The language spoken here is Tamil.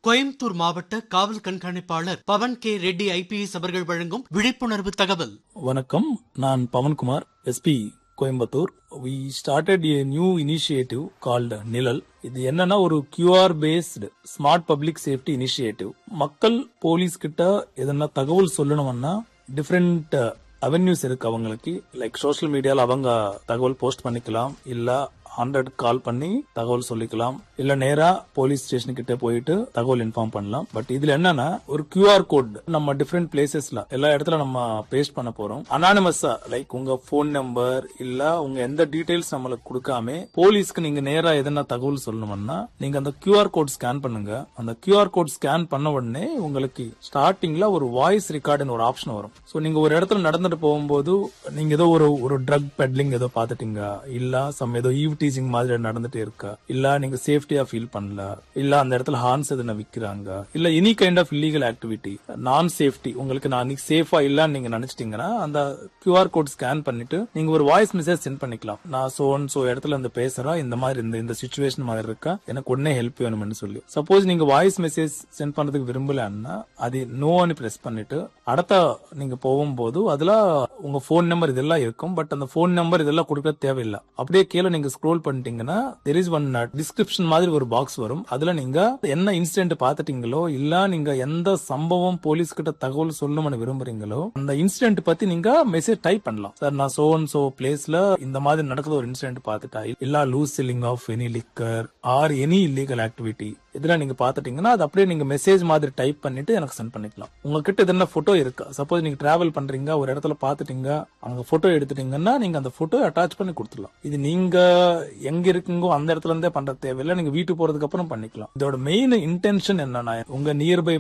கோயம்புத்தூர் மாவட்ட காவல் கண்காணிப்பாளர் பவன் கே ரெட்டி ஐபிஎஸ் அவர்கள் வழங்கும் விழிப்புணர்வு தகவல் வணக்கம் நான் Pavankumar SP Coimbatore we started a new initiative called Nizhal இது என்னன்னா ஒரு QR based smart public safety initiative மக்கள் போலீஸ் கிட்ட எதனா தகவல் சொல்லணும்னா டிஃப்ரெண்ட் அவென்யூஸ் இருக்கு அவங்களுக்கு லைக் சோஷியல் மீடியால அவங்க தகவல் போஸ்ட் பண்ணிக்கலாம் இல்ல ஹண்ட்ரட் கால் பண்ணி தகவல் சொல்லிக்கலாம் இல்ல நேரா போலீஸ் ஸ்டேஷன் கிட்ட போயிட்டு தகவல் இன்ஃபார்ம் பண்ணலாம் பட் இதுல என்னன்னா ஒரு கியூஆர் கோட் நம்ம டிஃப்ரெண்ட் பிளேசஸ்ல எல்லா இடத்துல நம்ம பேஸ்ட் பண்ண போறோம் அனானிமஸா லைக் உங்க போன் நம்பர் இல்ல உங்க எந்த டீடைல்ஸ் நம்மளுக்கு கொடுக்காம போலீஸ்க்கு நீங்க நேரா எதனா தகவல் சொல்லணும்னா நீங்க அந்த கியூஆர் கோட் ஸ்கேன் பண்ணுங்க அந்த கியூஆர் கோட் ஸ்கேன் பண்ண உடனே உங்களுக்கு ஸ்டார்டிங்ல ஒரு வாய்ஸ் ரெக்கார்டுன்னு ஒரு ஆப்ஷன் வரும் சோ நீங்க ஒரு இடத்துல நடந்துட்டு போகும்போது நீங்க ஏதோ ஒரு ஒரு ட்ரக் பெட்லிங் ஏதோ பாத்துட்டீங்க இல்ல சம் ஏதோ ஈவ் டீசிங் மாதிரி நடந்துட்டு இருக்கா இல்ல நீங்க சேஃப்டியா ஃபீல் பண்ணல இல்ல அந்த இடத்துல ஹார்ன்ஸ் எதுனா விக்கிறாங்க இல்ல any kind of illegal activity நான் சேஃப்டி உங்களுக்கு நான் அன்னைக்கு சேஃபா இல்லன்னு நீங்க நினைச்சிட்டீங்கன்னா அந்த கியூஆர் கோட் ஸ்கேன் பண்ணிட்டு நீங்க ஒரு வாய்ஸ் மெசேஜ் சென்ட் பண்ணிக்கலாம் நான் சோ சோ இடத்துல இருந்து பேசுறேன் இந்த மாதிரி இந்த இந்த சுச்சுவேஷன் மாதிரி இருக்கா எனக்கு உடனே ஹெல்ப் வேணும்னு சொல்லி சப்போஸ் நீங்க வாய்ஸ் மெசேஜ் சென்ட் பண்றதுக்கு விரும்பலன்னா அது நோன்னு பிரஸ் பண்ணிட்டு அடுத்த நீங்க போகும்போது அதுல உங்க போன் நம்பர் இதெல்லாம் இருக்கும் பட் அந்த போன் நம்பர் இதெல்லாம் கொடுக்க தேவையில்லை அப்படியே கீழே நீங்க ஸ்க்ரோல் பண்ணிட்டீங்கன்னா தெர் இஸ் ஒன் டிஸ்கிரிப்ஷன் மாதிரி ஒரு பாக்ஸ் வரும் அதுல நீங்க என்ன இன்சிடென்ட் பாத்துட்டீங்களோ இல்ல நீங்க எந்த சம்பவம் போலீஸ் கிட்ட தகவல் சொல்லணும்னு விரும்புறீங்களோ அந்த இன்சிடென்ட் பத்தி நீங்க மெசேஜ் டைப் பண்ணலாம் சார் நான் சோ அண்ட் சோ பிளேஸ்ல இந்த மாதிரி நடக்குது ஒரு இன்சிடென்ட் பார்த்துட்டா இல்ல loose selling of any liquor or any illegal activity இதுல நீங்க பாத்துட்டீங்கன்னா அது அப்படியே நீங்க மெசேஜ் மாதிரி டைப் பண்ணிட்டு எனக்கு சென்ட் பண்ணிக்கலாம் உங்ககிட்ட இது என்ன போட்டோ இருக்கா சப்போஸ் நீங்க டிராவல் பண்றீங்க ஒரு இடத்துல பாத்துட்டீங்க அங்க போட்டோ எடுத்துட்டீங்கன்னா நீங்க அந்த போட்டோ அட்டாச் பண்ணி கொடுத்துடலாம் இது நீங்க எங்க இருக்கீங்கோ அந்த இடத்துல இருந்தே பண்ற தேவையில்லை நீங்க வீட்டு போறதுக்கு அப்புறம் பண்ணிக்கலாம் இதோட மெயின் இன்டென்ஷன் என்னன்னா உங்க நியர்பை